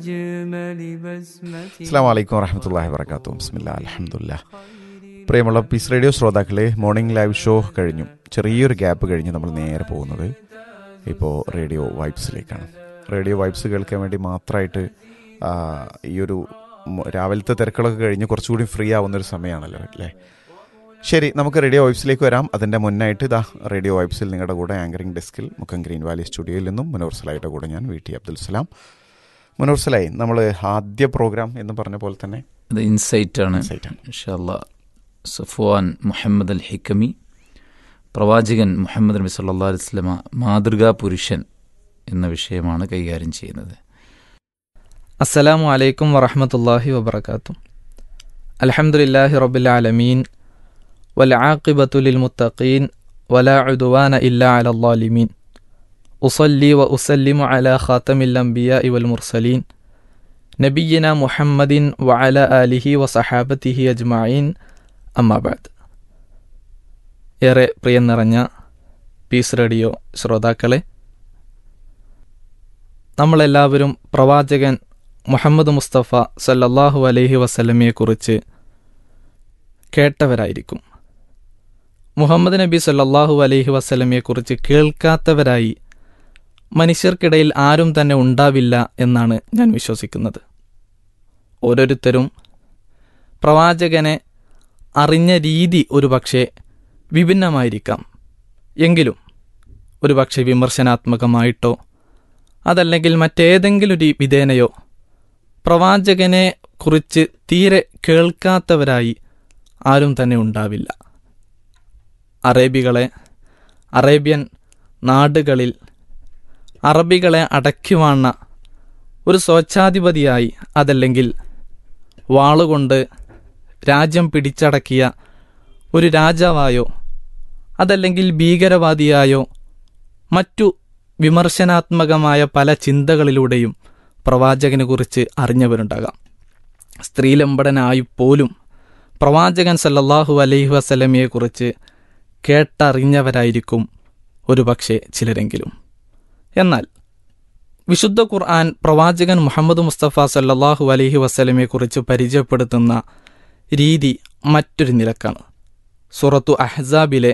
അസ്സാം വലൈക്കും വറഹമത്തല്ലാഹി വർക്കാത്തു ബിസ്മില്ല അലഹമുല്ല പ്രിയമുള്ള പീസ് റേഡിയോ ശ്രോതാക്കളെ മോർണിംഗ് ലൈവ് ഷോ കഴിഞ്ഞു ചെറിയൊരു ഗ്യാപ്പ് കഴിഞ്ഞ് നമ്മൾ നേരെ പോകുന്നത് ഇപ്പോൾ റേഡിയോ വൈബ്സിലേക്കാണ് റേഡിയോ വൈബ്സ് കേൾക്കാൻ വേണ്ടി മാത്രമായിട്ട് ആ, ഈ ഒരു മ- രാവിലത്തെ തിരക്കുകളൊക്കെ കഴിഞ്ഞ് കുറച്ചുകൂടി ഫ്രീ ആവുന്ന ഒരു സമയമാണല്ലോ അല്ലേ ശരി നമുക്ക് റേഡിയോ വൈബ്സിലേക്ക് വരാം അതിൻ്റെ മുന്നായിട്ട് ഇതാ റേഡിയോ വൈബ്സിൽ നിങ്ങളുടെ കൂടെ ആങ്കറിംഗ് ഡെസ്കിൽ മുക്കം ഗ്രീൻ വാലി സ്റ്റുഡിയോയിൽ നിന്നും മുനോർ സലായിട്ട് കൂടെ ഞാൻ വി ടി അബ്ദുൽ സലാം മുനോർ സലായി നമ്മൾ ആദ്യ പ്രോഗ്രാം എന്ന് പറഞ്ഞ പോലെ തന്നെ അത് ഇൻസൈറ്റ് ആണ് Insight ആണ്. ഇൻഷാല്ല സഫ്വാൻ മുഹമ്മദ് അൽ ഹിക്കമി പ്രവാചകൻ മുഹമ്മദ് നബി സല്ലാ അലിസ്ലമ മാതൃകാ പുരുഷൻ എന്ന വിഷയമാണ് കൈകാര്യം ചെയ്യുന്നത് അസ്സലാമു അലൈക്കും വറഹമത്തല്ലാഹി വബർക്കാത്തു അൽഹംദുലില്ലാഹി റബ്ബിൽ ആലമീൻ വൽ ആഖിബത്തു ലിൽ മുത്തഖീൻ വലാ ഉദ്വാന ഇല്ലാ അലൽ ളാലിമീൻ ഉസല്ലി വ ഉസല്ലിമു അലാ ഖാതമിൽ അംബിയാഇ വൽ മുർസലീൻ നബിയ്യിന മുഹമ്മദിൻ വ അലാ ആലിഹി വ സഹാബത്തിഹി അജ്മഈൻ അമ്മാ ബഅദ് ഏറെ പ്രിയം നിറഞ്ഞ പീസ് റേഡിയോ ശ്രോതാക്കളെ നമ്മളെല്ലാവരും പ്രവാചകൻ മുഹമ്മദ് മുസ്തഫ സല്ലല്ലാഹു അലൈഹി വസല്ലമയെക്കുറിച്ച് കേട്ടവരായിരിക്കും മുഹമ്മദ് നബി സല്ലല്ലാഹു അലൈഹി വസല്ലമയെക്കുറിച്ച് കേൾക്കാത്തവരായി മനുഷ്യർക്കിടയിൽ ആരും തന്നെ ഉണ്ടാവില്ല എന്നാണ് ഞാൻ വിശ്വസിക്കുന്നത് ഓരോരുത്തരും പ്രവാചകനെ അറിഞ്ഞ രീതി ഒരുപക്ഷെ വിഭിന്നമായിരിക്കാം എങ്കിലും ഒരുപക്ഷെ വിമർശനാത്മകമായിട്ടോ അതല്ലെങ്കിൽ മറ്റേതെങ്കിലും ഒരു വിധേനയോ പ്രവാചകനെ കുറിച്ച് തീരെ കേൾക്കാത്തവരായി ആരും തന്നെ ഉണ്ടാവില്ല അറേബികളെ അറേബ്യൻ നാടുകളിൽ അറബികളെ അടക്കിവാണ ഒരു സ്വച്ഛാധിപതിയായി അതല്ലെങ്കിൽ വാളുകൊണ്ട് രാജ്യം പിടിച്ചടക്കിയ ഒരു രാജാവായോ അതല്ലെങ്കിൽ ഭീകരവാദിയായോ മറ്റു വിമർശനാത്മകമായ പല ചിന്തകളിലൂടെയും പ്രവാചകനെക്കുറിച്ച് അറിഞ്ഞവരുണ്ടാകാം സ്ത്രീലമ്പടനായി പോലും പ്രവാചകൻ സല്ലല്ലാഹു അലൈഹി വസല്ലമയെക്കുറിച്ച് കേട്ടറിഞ്ഞവരായിരിക്കും ഒരുപക്ഷെ ചിലരെങ്കിലും എന്നാൽ വിശുദ്ധ ഖുർആൻ പ്രവാചകൻ മുഹമ്മദ് മുസ്തഫ സല്ലല്ലാഹു അലൈഹി വസല്ലമയെക്കുറിച്ച് പരിചയപ്പെടുത്തുന്ന രീതി മറ്റൊരു നിലക്കാണ് സൂറത്തു അഹ്സാബിലെ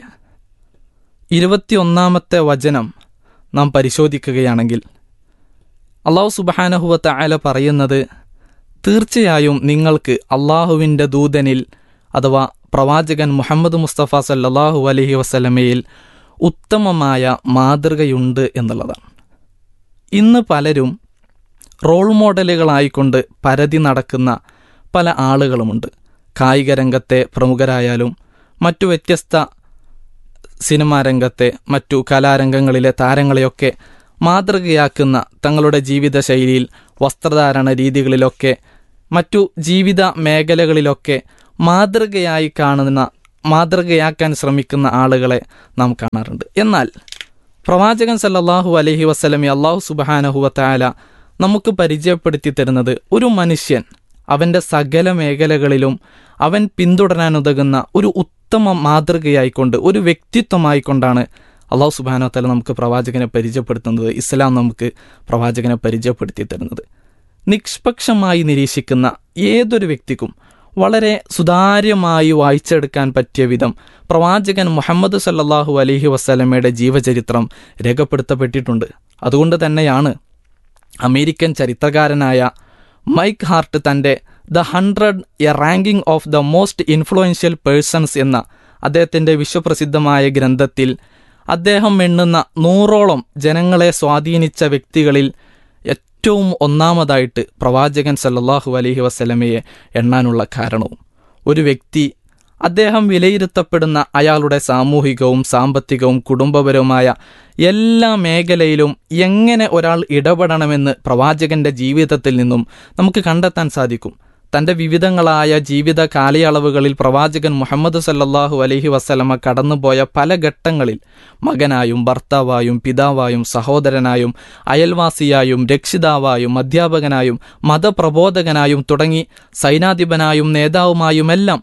ഇരുപത്തിയൊന്നാമത്തെ വചനം നാം പരിശോധിക്കുകയാണെങ്കിൽ അള്ളാഹു സുബഹാനഹുവത്ത അല പറയുന്നത് തീർച്ചയായും നിങ്ങൾക്ക് അള്ളാഹുവിൻ്റെ ദൂതനിൽ അഥവാ പ്രവാചകൻ മുഹമ്മദ് മുസ്തഫ സല്ലല്ലാഹു അലൈഹി വസല്ലമയിൽ ഉത്തമമായ മാതൃകയുണ്ട് എന്നുള്ളതാണ് ഇന്ന് പലരും റോൾ മോഡലുകളായിക്കൊണ്ട് പരതി നടക്കുന്ന പല ആളുകളുമുണ്ട് കായിക രംഗത്തെ പ്രമുഖരായാലും മറ്റു വ്യത്യസ്ത സിനിമാ രംഗത്തെ മറ്റു കലാരംഗങ്ങളിലെ താരങ്ങളെയൊക്കെ മാതൃകയാക്കുന്ന തങ്ങളുടെ ജീവിതശൈലിയിൽ വസ്ത്രധാരണ രീതികളിലൊക്കെ മറ്റു ജീവിത മേഖലകളിലൊക്കെ മാതൃകയായി കാണുന്ന മാതൃകയാക്കാൻ ശ്രമിക്കുന്ന ആളുകളെ നാം കാണാറുണ്ട് എന്നാൽ പ്രവാചകൻ സല്ലല്ലാഹു അലൈഹി വസ്ലമി അള്ളാഹു സുബാനഹുവത്തായ നമുക്ക് പരിചയപ്പെടുത്തി തരുന്നത് ഒരു മനുഷ്യൻ അവൻ്റെ സകല മേഖലകളിലും അവൻ പിന്തുടരാനുതകുന്ന ഒരു ഉത്തമ മാതൃകയായിക്കൊണ്ട് ഒരു വ്യക്തിത്വമായിക്കൊണ്ടാണ് അള്ളാഹു സുബാനോ തല നമുക്ക് പ്രവാചകനെ പരിചയപ്പെടുത്തുന്നത് ഇസ്ലാം നമുക്ക് പ്രവാചകനെ പരിചയപ്പെടുത്തി തരുന്നത് നിഷ്പക്ഷമായി നിരീക്ഷിക്കുന്ന ഏതൊരു വ്യക്തിക്കും വളരെ സുതാര്യമായി വായിച്ചെടുക്കാൻ പറ്റിയ വിധം പ്രവാചകൻ മുഹമ്മദ് സല്ലല്ലാഹു അലൈഹി വസ്ലമയുടെ ജീവചരിത്രം രേഖപ്പെടുത്തപ്പെട്ടിട്ടുണ്ട് അതുകൊണ്ട് തന്നെയാണ് അമേരിക്കൻ ചരിത്രകാരനായ മൈക്ക് ഹാർട്ട് തൻ്റെ the hundred a ranking of the most influential persons എന്ന അദ്ദേഹത്തിൻ്റെ വിശ്വപ്രസിദ്ധമായ ഗ്രന്ഥത്തിൽ അദ്ദേഹം എണ്ണുന്ന നൂറോളം ജനങ്ങളെ സ്വാധീനിച്ച വ്യക്തികളിൽ ഏറ്റവും ഒന്നാമതായിട്ട് പ്രവാചകൻ സല്ലല്ലാഹു അലൈഹി വസല്ലമയെ എണ്ണാനുള്ള കാരണവും ഒരു വ്യക്തി അദ്ദേഹം വിലയിരുത്തപ്പെടുന്ന അയാളുടെ സാമൂഹികവും സാമ്പത്തികവും കുടുംബപരവുമായ എല്ലാ മേഖലയിലും എങ്ങനെ ഒരാൾ ഇടപെടണമെന്ന് പ്രവാചകന്റെ ജീവിതത്തിൽ നിന്നും നമുക്ക് കണ്ടെത്താൻ സാധിക്കും തൻ്റെ വിവിധങ്ങളായ ജീവിത കാലയളവുകളിൽ പ്രവാചകൻ മുഹമ്മദ് സല്ലല്ലാഹു അലൈഹി വസ്ലമ കടന്നുപോയ പല ഘട്ടങ്ങളിൽ മകനായും ഭർത്താവായും പിതാവായും സഹോദരനായും അയൽവാസിയായും രക്ഷിതാവായും അധ്യാപകനായും മതപ്രബോധകനായും തുടങ്ങി സൈനാധിപനായും നേതാവുമായുമെല്ലാം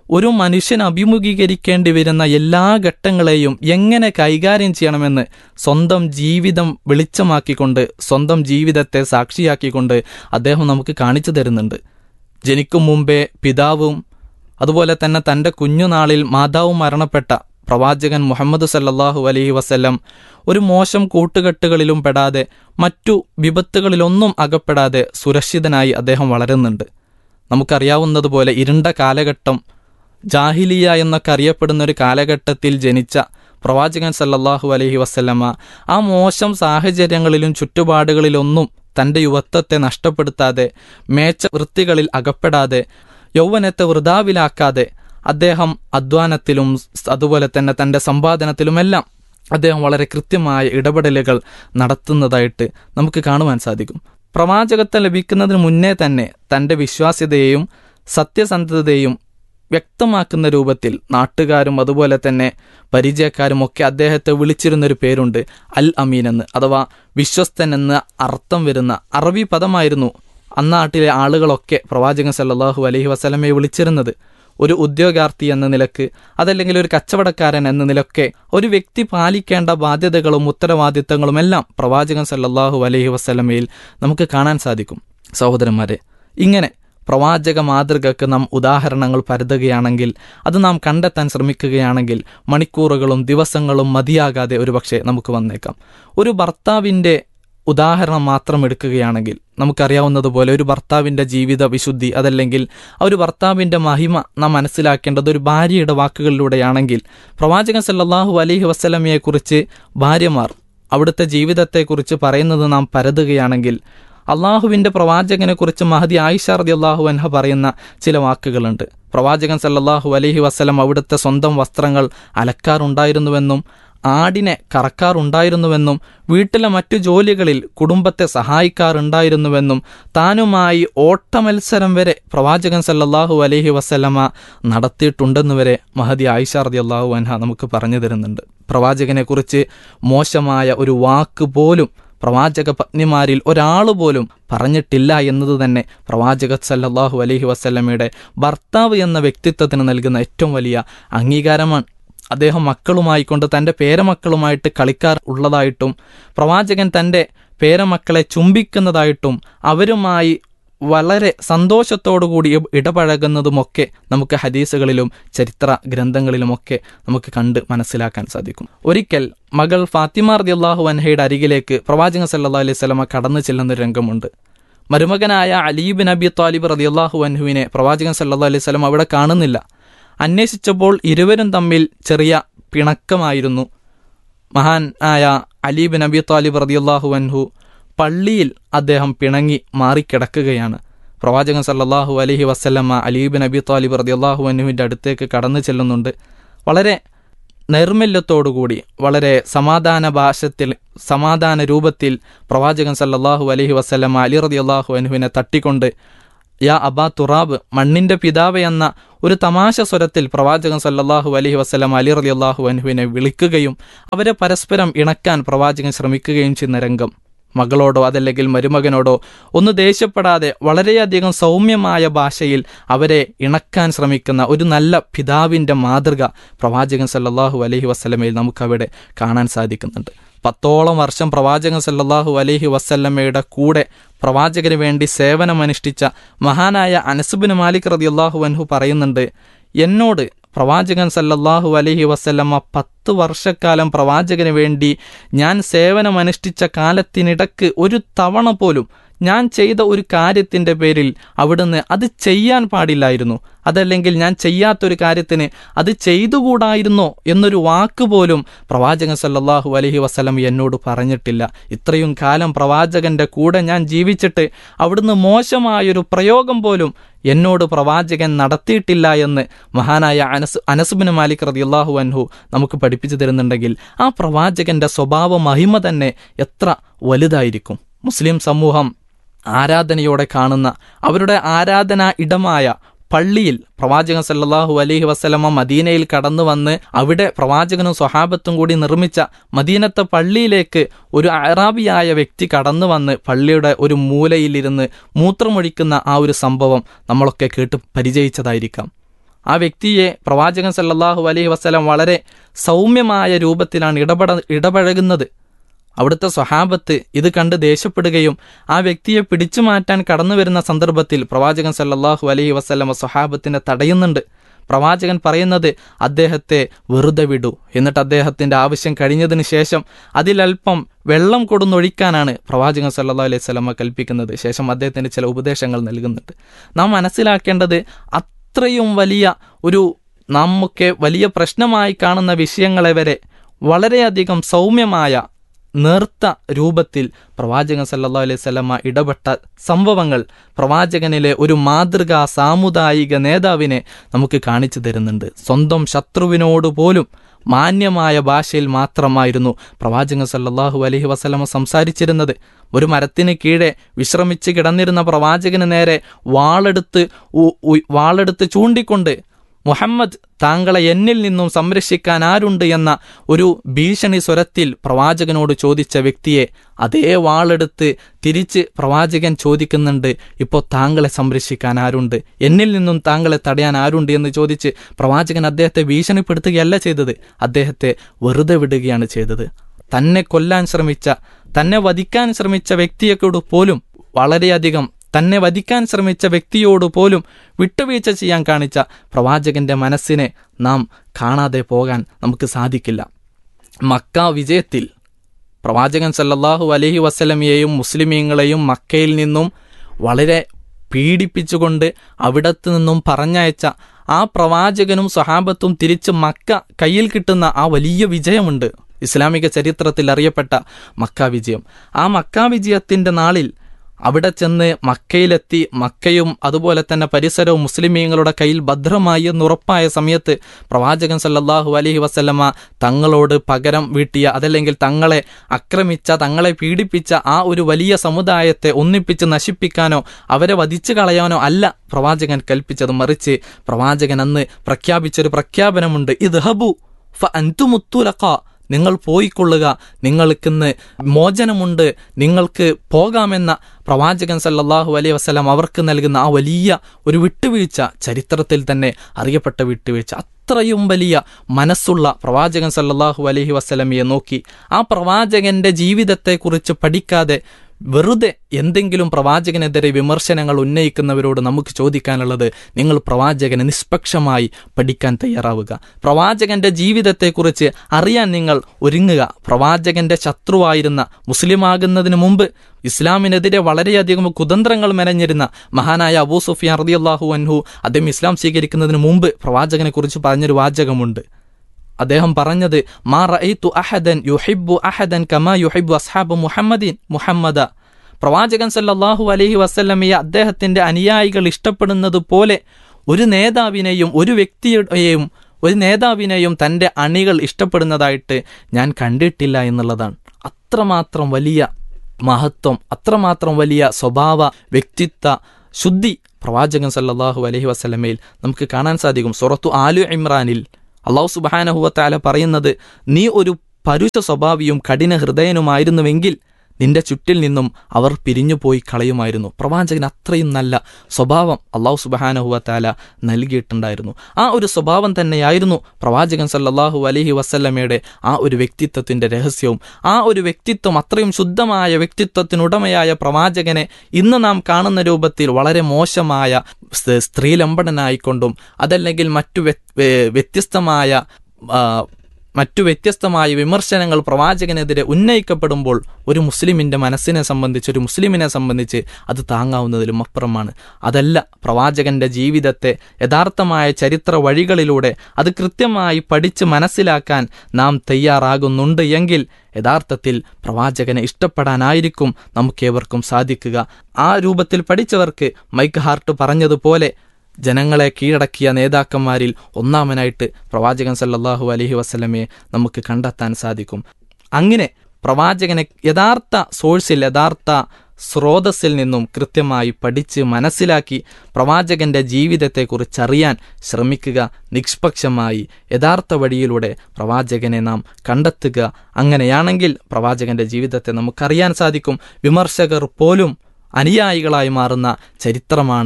ഒരു മനുഷ്യൻ അഭിമുഖീകരിക്കേണ്ടി വരുന്ന എല്ലാ ഘട്ടങ്ങളെയും എങ്ങനെ കൈകാര്യം ചെയ്യണമെന്ന് സ്വന്തം ജീവിതം വെളിച്ചമാക്കിക്കൊണ്ട് സ്വന്തം ജീവിതത്തെ സാക്ഷിയാക്കിക്കൊണ്ട് അദ്ദേഹം നമുക്ക് കാണിച്ചു തരുന്നുണ്ട് ജനിക്കും മുമ്പേ പിതാവും അതുപോലെ തന്നെ തൻ്റെ കുഞ്ഞുനാളിൽ മാതാവും മരണപ്പെട്ട പ്രവാചകൻ മുഹമ്മദ് സല്ലല്ലാഹു അലൈഹി വസല്ലം ഒരു മോശം കൂട്ടുകെട്ടുകളിലും പെടാതെ മറ്റു വിപത്തുകളിലൊന്നും അകപ്പെടാതെ സുരക്ഷിതനായി അദ്ദേഹം വളരുന്നുണ്ട് നമുക്കറിയാവുന്നതുപോലെ ഇരുണ്ട കാലഘട്ടം ജാഹിലിയ എന്നൊക്കെ അറിയപ്പെടുന്ന ഒരു കാലഘട്ടത്തിൽ ജനിച്ച പ്രവാചകൻ സല്ലല്ലാഹു അലൈഹി വസല്ലമ ആ മോശം സാഹചര്യങ്ങളിലും ചുറ്റുപാടുകളിലൊന്നും തൻ്റെ യുവത്വത്തെ നഷ്ടപ്പെടുത്താതെ മേച്ച വൃത്തികളിൽ അകപ്പെടാതെ യൗവനത്തെ വൃതാവിലാക്കാതെ അദ്ദേഹം അധ്വാനത്തിലും അതുപോലെ തന്നെ തൻ്റെ സമ്പാദനത്തിലുമെല്ലാം അദ്ദേഹം വളരെ കൃത്യമായ ഇടപെടലുകൾ നടത്തുന്നതായിട്ട് നമുക്ക് കാണുവാൻ സാധിക്കും പ്രവാചകത്വം ലഭിക്കുന്നതിന് മുന്നേ തന്നെ തൻ്റെ വിശ്വാസ്യതയെയും സത്യസന്ധതയെയും വ്യക്തമാക്കുന്ന രൂപത്തിൽ നാട്ടുകാരും അതുപോലെ തന്നെ പരിചയക്കാരും ഒക്കെ അദ്ദേഹത്തെ വിളിച്ചിരുന്നൊരു പേരുണ്ട് അൽ അമീൻ എന്ന് അഥവാ വിശ്വസ്തൻ എന്ന് അർത്ഥം വരുന്ന അറബി പദമായിരുന്നു അന്നാട്ടിലെ ആളുകളൊക്കെ പ്രവാചകൻ സല്ലല്ലാഹു അലൈഹി വസല്ലമയെ വിളിച്ചിരുന്നത് ഒരു ഉദ്യോഗാർത്ഥി എന്ന നിലക്ക് അതല്ലെങ്കിൽ ഒരു കച്ചവടക്കാരൻ എന്ന നിലക്കെ ഒരു വ്യക്തി പാലിക്കേണ്ട ബാധ്യതകളും ഉത്തരവാദിത്തങ്ങളും എല്ലാം പ്രവാചകൻ സല്ലല്ലാഹു അലൈഹി വസല്ലമയിൽ നമുക്ക് കാണാൻ സാധിക്കും സഹോദരന്മാരെ ഇങ്ങനെ പ്രവാചക മാതൃകക്ക് നാം ഉദാഹരണങ്ങൾ പരതുകയാണെങ്കിൽ അത് നാം കണ്ടെത്താൻ ശ്രമിക്കുകയാണെങ്കിൽ മണിക്കൂറുകളും ദിവസങ്ങളും മതിയാകാതെ ഒരുപക്ഷെ നമുക്ക് വന്നേക്കാം ഒരു ഭർത്താവിൻ്റെ ഉദാഹരണം മാത്രം എടുക്കുകയാണെങ്കിൽ നമുക്കറിയാവുന്നതുപോലെ ഒരു ഭർത്താവിൻ്റെ ജീവിത വിശുദ്ധി അതല്ലെങ്കിൽ ആ ഒരു ഭർത്താവിൻ്റെ മഹിമ നാം മനസ്സിലാക്കേണ്ടത് ഒരു ഭാര്യയുടെ വാക്കുകളിലൂടെയാണെങ്കിൽ പ്രവാചകൻ സല്ലല്ലാഹു അലൈഹി വസ്ലമയെക്കുറിച്ച് ഭാര്യമാർ അവിടുത്തെ ജീവിതത്തെക്കുറിച്ച് പറയുന്നത് നാം പരതുകയാണെങ്കിൽ അള്ളാഹുവിൻ്റെ പ്രവാചകനെക്കുറിച്ച് മഹദി ആയിഷ റതി അള്ളാഹു അൻഹ പറയുന്ന ചില വാക്കുകളുണ്ട് പ്രവാചകൻ സല്ലല്ലാഹു അലൈഹി വസ്ലം അവിടുത്തെ സ്വന്തം വസ്ത്രങ്ങൾ അലക്കാറുണ്ടായിരുന്നുവെന്നും ആടിനെ കറക്കാറുണ്ടായിരുന്നുവെന്നും വീട്ടിലെ മറ്റു ജോലികളിൽ കുടുംബത്തെ സഹായിക്കാറുണ്ടായിരുന്നുവെന്നും താനുമായി ഓട്ടമത്സരം വരെ പ്രവാചകൻ സല്ലല്ലാഹു അലൈഹി വസല്ലമ നടത്തിയിട്ടുണ്ടെന്ന് വരെ മഹദി ആയിഷ റതി അള്ളാഹു അൻഹ നമുക്ക് പറഞ്ഞു തരുന്നുണ്ട് പ്രവാചകനെക്കുറിച്ച് മോശമായ ഒരു വാക്ക് പോലും പ്രവാചക പത്നിമാരിൽ ഒരാൾ പോലും പറഞ്ഞിട്ടില്ല എന്നത് തന്നെ പ്രവാചക സല്ലല്ലാഹു അലൈഹി വസല്ലമയുടെ ഭർത്താവ് എന്ന വ്യക്തിത്വത്തിന് നൽകുന്ന ഏറ്റവും വലിയ അംഗീകാരമാണ് അദ്ദേഹം മക്കളുമായിക്കൊണ്ട് തൻ്റെ പേരമക്കളുമായിട്ട് കളിക്കാർ ഉള്ളതായിട്ടും പ്രവാചകൻ തൻ്റെ പേരമക്കളെ ചുംബിക്കുന്നതായിട്ടും അവരുമായി വളരെ സന്തോഷത്തോടുകൂടി ഇടപഴകുന്നതുമൊക്കെ നമുക്ക് ഹദീസുകളിലും ചരിത്ര ഗ്രന്ഥങ്ങളിലുമൊക്കെ നമുക്ക് കണ്ട് മനസ്സിലാക്കാൻ സാധിക്കും ഒരിക്കൽ മകൾ ഫാത്തിമ റദിയല്ലാഹു അൻഹയുടെ അരികിലേക്ക് പ്രവാചകൻ സല്ലാ അലൈഹി സ്വലമ കടന്നു ചെല്ലുന്ന ഒരു രംഗമുണ്ട് മരുമകനായ അലീബ് നബി താലിബ് റദിയല്ലാഹു അൻഹുവിനെ പ്രവാചകൻ സല്ലാ അലൈഹി സ്വലം അവിടെ കാണുന്നില്ല അന്വേഷിച്ചപ്പോൾ ഇരുവരും തമ്മിൽ ചെറിയ പിണക്കമായിരുന്നു മഹാൻ ആയ അലീബ് നബി താലിബ് റദിയല്ലാഹു അൻഹു പള്ളിയിൽ അദ്ദേഹം പിണങ്ങി മാറിക്കിടക്കുകയാണ് പ്രവാചകൻ സല്ലല്ലാഹു അലൈഹി വസ്ല്ലമ്മ അലീബ് നബി താലിബ് റദിയല്ലാഹു അൻഹുവിൻ്റെ അടുത്തേക്ക് കടന്നു ചെല്ലുന്നുണ്ട് വളരെ നൈർമല്യത്തോടുകൂടി വളരെ സമാധാന ഭാഷത്തിൽ സമാധാന രൂപത്തിൽ പ്രവാചകൻ സല്ലല്ലാഹു അലൈഹി വസ്ല്ലമ്മ അലി റദിയല്ലാഹു അൻഹുവിനെ തട്ടിക്കൊണ്ട് യാ അബാ തുറാബ് മണ്ണിന്റെ പിതാവ് എന്ന ഒരു തമാശ സ്വരത്തിൽ പ്രവാചകൻ സല്ലല്ലാഹു അലൈഹി വസ്ലം അലി റലി അള്ളാഹു അനുവിനെ വിളിക്കുകയും അവരെ പരസ്പരം ഇണക്കാൻ പ്രവാചകൻ ശ്രമിക്കുകയും ചെയ്യുന്ന രംഗം മകളോടോ അതല്ലെങ്കിൽ മരുമകനോടോ ഒന്ന് ദേഷ്യപ്പെടാതെ വളരെയധികം സൗമ്യമായ ഭാഷയിൽ അവരെ ഇണക്കാൻ ശ്രമിക്കുന്ന ഒരു നല്ല പിതാവിൻ്റെ മാതൃക പ്രവാചകൻ സല്ലല്ലാഹു അലൈഹി വസ്ലമയിൽ നമുക്കവിടെ കാണാൻ സാധിക്കുന്നുണ്ട് പത്തോളം വർഷം പ്രവാചകൻ സല്ലല്ലാഹു അലൈഹി വസല്ലമ്മയുടെ കൂടെ പ്രവാചകന് വേണ്ടി സേവനമനുഷ്ഠിച്ച മഹാനായ അനസുബിൻ മാലിക് റതി അള്ളാഹു അൻഹു പറയുന്നുണ്ട് എന്നോട് പ്രവാചകൻ സല്ലല്ലാഹു അലൈഹി വസല്ലമ്മ പത്ത് വർഷക്കാലം പ്രവാചകന് വേണ്ടി ഞാൻ സേവനമനുഷ്ഠിച്ച കാലത്തിനിടക്ക് ഒരു തവണ പോലും ഞാൻ ചെയ്ത ഒരു കാര്യത്തിൻ്റെ പേരിൽ അവിടുന്ന് അത് ചെയ്യാൻ പാടില്ലായിരുന്നു അതല്ലെങ്കിൽ ഞാൻ ചെയ്യാത്തൊരു കാര്യത്തിന് അത് ചെയ്തുകൂടായിരുന്നോ എന്നൊരു വാക്ക് പോലും പ്രവാചകൻ സല്ലല്ലാഹു അലൈഹി വസല്ലം എന്നോട് പറഞ്ഞിട്ടില്ല ഇത്രയും കാലം പ്രവാചകന്റെ കൂടെ ഞാൻ ജീവിച്ചിട്ട് അവിടുന്ന് മോശമായൊരു പ്രയോഗം പോലും എന്നോട് പ്രവാചകൻ നടത്തിയിട്ടില്ല എന്ന് മഹാനായ അനസ് അനസുബിന് മാലിക് റതിയല്ലാഹു അൻഹു നമുക്ക് പഠിപ്പിച്ചു തരുന്നുണ്ടെങ്കിൽ ആ പ്രവാചകന്റെ സ്വഭാവ മഹിമ തന്നെ എത്ര വലുതായിരിക്കും മുസ്ലിം സമൂഹം ആരാധനയോടെ കാണുന്ന അവരുടെ ആരാധനാ ഇടമായ പള്ളിയിൽ പ്രവാചകൻ സല്ലല്ലാഹു അലൈഹി വസ്ലമ മദീനയിൽ കടന്നു വന്ന് അവിടെ പ്രവാചകനും സ്വഹാബത്തും കൂടി നിർമ്മിച്ച മദീനത്തെ പള്ളിയിലേക്ക് ഒരു അറാബിയായ വ്യക്തി കടന്നു വന്ന് പള്ളിയുടെ ഒരു മൂലയിലിരുന്ന് മൂത്രമൊഴിക്കുന്ന ആ ഒരു സംഭവം നമ്മളൊക്കെ കേട്ട് പരിചയിച്ചതായിരിക്കാം ആ വ്യക്തിയെ പ്രവാചകൻ സല്ലല്ലാഹു അലൈഹി വസല്ലം വളരെ സൗമ്യമായ രൂപത്തിലാണ് ഇടപെട ഇടപഴകുന്നത് അവിടുത്തെ സ്വഹാബത്ത് ഇത് കണ്ട് ദേഷ്യപ്പെടുകയും ആ വ്യക്തിയെ പിടിച്ചു മാറ്റാൻ കടന്നു വരുന്ന സന്ദർഭത്തിൽ പ്രവാചകൻ സല്ലല്ലാഹു അലൈഹി വസല്ലമ സ്വഹാബത്തിനെ തടയുന്നുണ്ട് പ്രവാചകൻ പറയുന്നത് അദ്ദേഹത്തെ വെറുതെ വിടൂ എന്നിട്ട് അദ്ദേഹത്തിന്റെ ആവശ്യം കഴിഞ്ഞതിന് ശേഷം അതിലൽപ്പം വെള്ളം കൊടുന്നൊഴിക്കാനാണ് പ്രവാചകൻ സല്ലല്ലാഹു അലൈഹി വസല്ലമ കൽപ്പിക്കുന്നത് ശേഷം അദ്ദേഹത്തിന് ചില ഉപദേശങ്ങൾ നൽകുന്നുണ്ട് നാം മനസ്സിലാക്കേണ്ടത് അത്രയും വലിയ ഒരു നമുക്ക് വലിയ പ്രശ്നമായി കാണുന്ന വിഷയങ്ങളെ വരെ വളരെയധികം സൗമ്യമായ നേർത്ത രൂപത്തിൽ പ്രവാചകൻ സല്ലല്ലാഹു അലൈഹി സ്വലമ ഇടപെട്ട സംഭവങ്ങൾ പ്രവാചകനിലെ ഒരു മാതൃകാ സാമുദായിക നേതാവിനെ നമുക്ക് കാണിച്ചു തരുന്നുണ്ട് സ്വന്തം ശത്രുവിനോട് പോലും മാന്യമായ ഭാഷയിൽ മാത്രമായിരുന്നു പ്രവാചകൻ സല്ലല്ലാഹു അലൈഹി വസല്ലമ സംസാരിച്ചിരുന്നത് ഒരു മരത്തിന് കീഴെ വിശ്രമിച്ച് കിടന്നിരുന്ന പ്രവാചകന് നേരെ വാളെടുത്ത് ഉ- ഉ- വാളെടുത്ത് ചൂണ്ടിക്കൊണ്ട് മുഹമ്മദ് താങ്കളെ എന്നിൽ നിന്നും സംരക്ഷിക്കാൻ ആരുണ്ട് എന്ന ഒരു ഭീഷണി സ്വരത്തിൽ പ്രവാചകനോട് ചോദിച്ച വ്യക്തിയെ അതേ വാളെടുത്ത് തിരിച്ച് പ്രവാചകൻ ചോദിക്കുന്നുണ്ട് ഇപ്പോൾ താങ്കളെ സംരക്ഷിക്കാൻ ആരുണ്ട് എന്നിൽ നിന്നും താങ്കളെ തടയാൻ ആരുണ്ട് എന്ന് ചോദിച്ച് പ്രവാചകൻ അദ്ദേഹത്തെ ഭീഷണിപ്പെടുത്തുകയല്ല ചെയ്തത് അദ്ദേഹത്തെ വെറുതെ വിടുകയാണ് ചെയ്തത് തന്നെ കൊല്ലാൻ ശ്രമിച്ച തന്നെ വധിക്കാൻ ശ്രമിച്ച വ്യക്തിയെക്കൂട് പോലും വളരെയധികം തന്നെ വധിക്കാൻ ശ്രമിച്ച വ്യക്തിയോട് പോലും വിട്ടുവീഴ്ച ചെയ്യാൻ കാണിച്ച പ്രവാചകന്റെ മനസ്സിനെ നാം കാണാതെ പോകാൻ നമുക്ക് സാധിക്കില്ല മക്ക വിജയത്തിൽ പ്രവാചകൻ സല്ലല്ലാഹു അലൈഹി വസല്ലമയെയും മുസ്ലിമീങ്ങളെയും മക്കയിൽ നിന്നും വളരെ പീഡിപ്പിച്ചുകൊണ്ട് അവിടത്തു നിന്നും പറഞ്ഞയച്ച ആ പ്രവാചകനും സ്വഹാബത്തും തിരിച്ച് മക്ക കയ്യിൽ കിട്ടുന്ന ആ വലിയ വിജയമുണ്ട് ഇസ്ലാമിക ചരിത്രത്തിൽ അറിയപ്പെട്ട മക്ക വിജയം ആ മക്ക വിജയത്തിന്റെ നാളിൽ അവിടെ ചെന്ന് മക്കയിലെത്തി മക്കയും അതുപോലെ തന്നെ പരിസരവും മുസ്ലിമീങ്ങളുടെ കയ്യിൽ ഭദ്രമായി എന്നുറപ്പായ സമയത്ത് പ്രവാചകൻ സല്ലല്ലാഹു അലൈഹി വസല്ലമ തങ്ങളോട് പകരം വീട്ടിയ അതല്ലെങ്കിൽ തങ്ങളെ ആക്രമിച്ച തങ്ങളെ പീഡിപ്പിച്ച ആ ഒരു വലിയ സമുദായത്തെ ഒന്നിപ്പിച്ച് നശിപ്പിക്കാനോ അവരെ വധിച്ചു കളയാനോ അല്ല പ്രവാചകൻ കൽപ്പിച്ചത് മറിച്ച് പ്രവാചകൻ അന്ന് പ്രഖ്യാപിച്ചൊരു പ്രഖ്യാപനമുണ്ട് ഇത് ഹബു ഫ അൻതുമുത്തുലക്ക നിങ്ങൾ പോയിക്കൊള്ളുക നിങ്ങൾക്കിന്ന് മോചനമുണ്ട് നിങ്ങൾക്ക് പോകാമെന്ന പ്രവാചകൻ സല്ലല്ലാഹു അലൈഹി വസല്ലം അവർക്ക് നൽകുന്ന ആ വലിയ ഒരു വിട്ടുവീഴ്ച ചരിത്രത്തിൽ തന്നെ അറിയപ്പെട്ട വിട്ടുവീഴ്ച അത്രയും വലിയ മനസ്സുള്ള പ്രവാചകൻ സല്ലല്ലാഹു അലൈഹി വസല്ലമയെ നോക്കി ആ പ്രവാചകന്റെ ജീവിതത്തെക്കുറിച്ച് പഠിക്കാതെ വെറുതെ എന്തെങ്കിലും പ്രവാചകനെതിരെ വിമർശനങ്ങൾ ഉന്നയിക്കുന്നവരോട് നമുക്ക് ചോദിക്കാനുള്ളത് നിങ്ങൾ പ്രവാചകനെ നിഷ്പക്ഷമായി പഠിക്കാൻ തയ്യാറാവുക പ്രവാചകന്റെ ജീവിതത്തെക്കുറിച്ച് അറിയാൻ നിങ്ങൾ ഒരുങ്ങുക പ്രവാചകന്റെ ശത്രുവായിരുന്ന മുസ്ലിമാകുന്നതിന് മുമ്പ് ഇസ്ലാമിനെതിരെ വളരെയധികം കുതന്ത്രങ്ങൾ മെനഞ്ഞിരുന്ന മഹാനായ അബൂ സുഫിയാൻ റളിയല്ലാഹു അൻഹു അദ്ദേഹം ഇസ്ലാം സ്വീകരിക്കുന്നതിന് മുമ്പ് പ്രവാചകനെ കുറിച്ച് പറഞ്ഞൊരു വാചകമുണ്ട് അദ്ദേഹം പറഞ്ഞത് മാ റഅയ്തു അഹദൻ യുഹിബ്ബു അഹദൻ കമാ യുഹിബ്ബു അസ്ഹാബു മുഹമ്മദീൻ മുഹമ്മദ പ്രവാചകൻ സല്ലല്ലാഹു അലൈഹി വസല്ലമയെ അദ്ദേഹത്തിന്റെ അനുയായികൾ ഇഷ്ടപ്പെടുന്നത് പോലെ ഒരു നേതാവിനെയും ഒരു വ്യക്തിയുടെയും ഒരു നേതാവിനെയും തന്റെ അണികൾ ഇഷ്ടപ്പെടുന്നതായിട്ട് ഞാൻ കണ്ടിട്ടില്ല എന്നുള്ളതാണ് അത്രമാത്രം വലിയ മഹത്വം അത്രമാത്രം വലിയ സ്വഭാവ വ്യക്തിത്വ ശുദ്ധി പ്രവാചകൻ സല്ലല്ലാഹു അലൈഹി വസല്ലമയിൽ നമുക്ക് കാണാൻ സാധിക്കും സുറത്തു ആലു ഇമ്രാനിൽ അള്ളാഹു സുബാനഹുവത്താല പറയുന്നത് നീ ഒരു പരുഷ സ്വഭാവിയും കഠിന ഹൃദയനുമായിരുന്നുവെങ്കിൽ നിന്റെ ചുറ്റിൽ നിന്നും അവർ പിരിഞ്ഞുപോയി കളയുമായിരുന്നു പ്രവാചകൻ അത്രയും നല്ല സ്വഭാവം അള്ളാഹു സുബാനഹുവത്താല നൽകിയിട്ടുണ്ടായിരുന്നു ആ ഒരു സ്വഭാവം തന്നെയായിരുന്നു പ്രവാചകൻ സല്ലല്ലാഹു അലൈഹി വസല്ലമയുടെ ആ ഒരു വ്യക്തിത്വത്തിന്റെ രഹസ്യവും ആ ഒരു വ്യക്തിത്വം അത്രയും ശുദ്ധമായ വ്യക്തിത്വത്തിനുടമയായ പ്രവാചകനെ ഇന്ന് നാം കാണുന്ന രൂപത്തിൽ വളരെ മോശമായ സ് സ്ത്രീലമ്പടനായിക്കൊണ്ടും അതല്ലെങ്കിൽ മറ്റു വ്യ- വ്യ- വ്യത്യസ്തമായ ആ, മറ്റു വ്യത്യസ്തമായ വിമർശനങ്ങൾ പ്രവാചകനെതിരെ ഉന്നയിക്കപ്പെടുമ്പോൾ ഒരു മുസ്ലിമിന്റെ മനസ്സിനെ സംബന്ധിച്ച് ഒരു മുസ്ലിമിനെ സംബന്ധിച്ച് അത് താങ്ങാവുന്നതിലും അപ്പുറമാണ് അതല്ല പ്രവാചകന്റെ ജീവിതത്തെ യഥാർത്ഥമായ ചരിത്ര വഴികളിലൂടെ അത് കൃത്യമായി പഠിച്ച് മനസ്സിലാക്കാൻ നാം തയ്യാറാകുന്നുണ്ട് എങ്കിൽ യഥാർത്ഥത്തിൽ പ്രവാചകനെ ഇഷ്ടപ്പെടാനായിരിക്കും നമുക്കേവർക്കും സാധിക്കുക ആ രൂപത്തിൽ പഠിച്ചവർക്ക് മൈക്ക് ഹാർട്ട് പറഞ്ഞതുപോലെ ജനങ്ങളെ കീഴടക്കിയ നേതാക്കന്മാരിൽ ഒന്നാമനായിട്ട് പ്രവാചകൻ സല്ലല്ലാഹു അലൈഹി വസല്ലമയെ നമുക്ക് കണ്ടെത്താൻ സാധിക്കും അങ്ങനെ പ്രവാചകനെ യഥാർത്ഥ സോഴ്സിൽ യഥാർത്ഥ സ്രോതസ്സിൽ നിന്നും കൃത്യമായി പഠിച്ച് മനസ്സിലാക്കി പ്രവാചകന്റെ ജീവിതത്തെക്കുറിച്ചറിയാൻ ശ്രമിക്കുക നിഷ്പക്ഷമായി യഥാർത്ഥ വഴിയിലൂടെ പ്രവാചകനെ നാം കണ്ടെത്തുക അങ്ങനെയാണെങ്കിൽ പ്രവാചകന്റെ ജീവിതത്തെ നമുക്കറിയാൻ സാധിക്കും വിമർശകർ പോലും അനുയായികളായി മാറുന്ന ചരിത്രമാണ്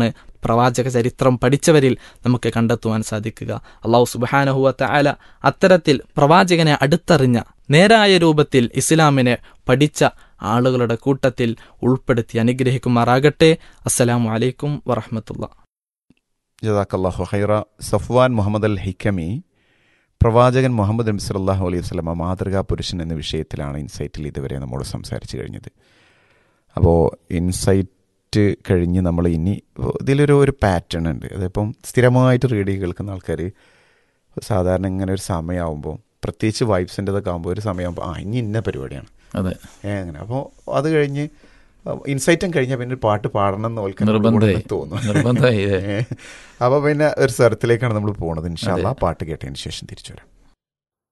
പ്രവാചക ചരിത്രം പഠിച്ചവരിൽ നമുക്ക് കണ്ടെത്തുവാൻ സാധിക്കുക അള്ളാഹു സുബാനഹുവത്ത ആല അത്തരത്തിൽ പ്രവാചകനെ അടുത്തറിഞ്ഞ നേരായ രൂപത്തിൽ ഇസ്ലാമിനെ പഠിച്ച ആളുകളുടെ കൂട്ടത്തിൽ ഉൾപ്പെടുത്തി അനുഗ്രഹിക്കുമാറാകട്ടെ അസ്സലാമു അലൈക്കും വറഹമത്തുള്ള ജസാക്കല്ലാഹു ഹൈറ സഫ്വാൻ മുഹമ്മദ് അൽ ഹിക്കമി പ്രവാചകൻ മുഹമ്മദ് നബി സല്ലല്ലാഹു അലൈഹി വസല്ലമ മാതൃകാ പുരുഷൻ എന്ന വിഷയത്തിലാണ് ഇൻസൈറ്റിൽ ഇതുവരെ നമ്മോട് സംസാരിച്ചു കഴിഞ്ഞത് അപ്പോൾ ഇൻസൈറ്റ് കഴിഞ്ഞ് നമ്മൾ ഇനി ഇതിലൊരു ഒരു പാറ്റേൺ ഉണ്ട് അതിപ്പം സ്ഥിരമായിട്ട് റേഡിയോ കേൾക്കുന്ന ആൾക്കാർ സാധാരണ ഇങ്ങനെ ഒരു സമയമാകുമ്പോൾ പ്രത്യേകിച്ച് വൈബ്സിൻ്റെതൊക്കെ ആകുമ്പോൾ ഒരു സമയമാകുമ്പോൾ ആ ഇനി ഇന്ന പരിപാടിയാണ് അതെ ഏ അങ്ങനെ അപ്പോൾ അത് കഴിഞ്ഞ് ഇൻസൈറ്റും കഴിഞ്ഞാൽ പിന്നെ ഒരു പാട്ട് പാടണം എന്ന് ഓൽക്ക് എന്നോട് നിർബന്ധമായി. കൂടെ തോന്നുന്നു നിർബന്ധമായി, അതെ. അപ്പോൾ പിന്നെ ഒരു സ്ഥലത്തിലേക്കാണ് നമ്മൾ പോകുന്നത് ഇൻഷാല്ല പാട്ട് കേട്ടതിന് ശേഷം തിരിച്ചു വരാം